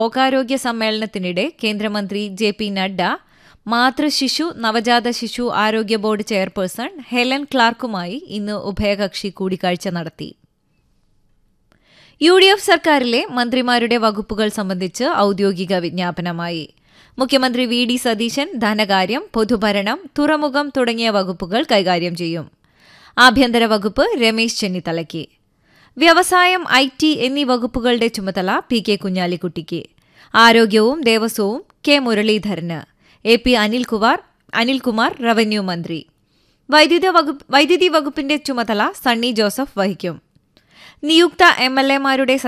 ലോകാരോഗ്യ സമ്മേളനത്തിനിടെ കേന്ദ്രമന്ത്രി J P Nadda മാതൃശിശു നവജാത ശിശു ആരോഗ്യ ബോർഡ് ചെയർപേഴ്സൺ ഹെലൻ ക്ലാർക്കുമായി ഇന്ന് ഉഭയകക്ഷി കൂടിക്കാഴ്ച നടത്തി യു ഡി എഫ് സർക്കാരിലെ മന്ത്രിമാരുടെ വകുപ്പുകൾ സംബന്ധിച്ച് ഔദ്യോഗിക വിജ്ഞാപനമായി മുഖ്യമന്ത്രി വി ഡി സതീശൻ ധനകാര്യം പൊതുഭരണം തുറമുഖം തുടങ്ങിയ വകുപ്പുകൾ കൈകാര്യം ചെയ്യും ആഭ്യന്തര വകുപ്പ് രമേശ് ചെന്നിത്തലയ്ക്ക് വ്യവസായം ഐ ടി എന്നീ വകുപ്പുകളുടെ ചുമതല പി കെ കുഞ്ഞാലിക്കുട്ടിക്ക് ആരോഗ്യവും ദേവസ്വവും കെ മുരളീധരന് A P Anilkumar Anilkumar revenue മന്ത്രി വൈദ്യുത വകുപ്പ് വൈദ്യുതി വകുപ്പിന്റെ ചുമതല സണ്ണി ജോസഫ് വഹിക്കും നിയുക്ത എം എൽ എമാരുടെ